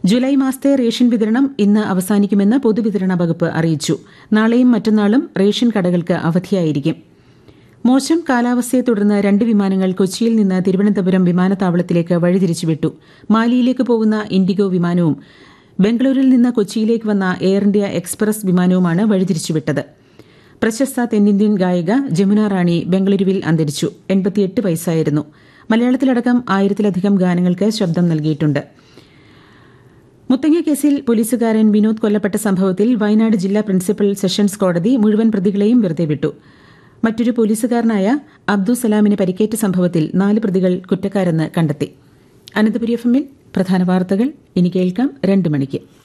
July മാസത്തെ ration വിതരണം ഇന്ന് അവസാനിക്കുമെന്ന് പൊതുവിതരണ വകുപ്പ് അറിയിച്ചു നാളെയും മറ്റന്നാളും റേഷൻ കടകൾക്ക് അവധിയായിരിക്കും മോശം കാലാവസ്ഥയെ തുടർന്ന് രണ്ട് വിമാനങ്ങൾ കൊച്ചിയിൽ നിന്ന് തിരുവനന്തപുരം വിമാനത്താവളത്തിലേക്ക് വഴിതിരിച്ചുവിട്ടു മാലിയിലേക്ക് പോകുന്ന ഇൻഡിഗോ വിമാനവും ബംഗളൂരിൽ നിന്ന് കൊച്ചിയിലേക്ക് വന്ന എയർ ഇന്ത്യ എക്സ്പ്രസ് വിമാനവുമാണ് വഴിതിരിച്ചുവിട്ടത് പ്രശസ്ത തെന്നിന്ത്യൻ ഗായിക ജമുന റാണി ബംഗളൂരുവിൽ അന്തരിച്ചു എൺപത്തിയെട്ട് വയസ്സായിരുന്നു മലയാളത്തിലടക്കം ആയിരത്തിലധികം ഗാനങ്ങൾക്ക് ശബ്ദം നൽകിയിട്ടുണ്ട് മുത്തങ്ങ കേസിൽ പോലീസുകാരൻ വിനോദ് കൊല്ലപ്പെട്ട സംഭവത്തിൽ വയനാട് ജില്ലാ പ്രിൻസിപ്പൽ സെഷൻസ് കോടതി മുഴുവൻ പ്രതികളെയും വെറുതെ വിട്ടു മറ്റൊരു പോലീസുകാരനായ അബ്ദുൽ സലാമിന് പരിക്കേറ്റ സംഭവത്തിൽ നാല് പ്രതികൾ കുറ്റക്കാരെന്ന് കണ്ടെത്തി അനന്തപുരി എഫ് എമ്മിൽ പ്രധാന വാർത്തകൾ ഇനി കേൾക്കാം രണ്ട് മണിക്ക്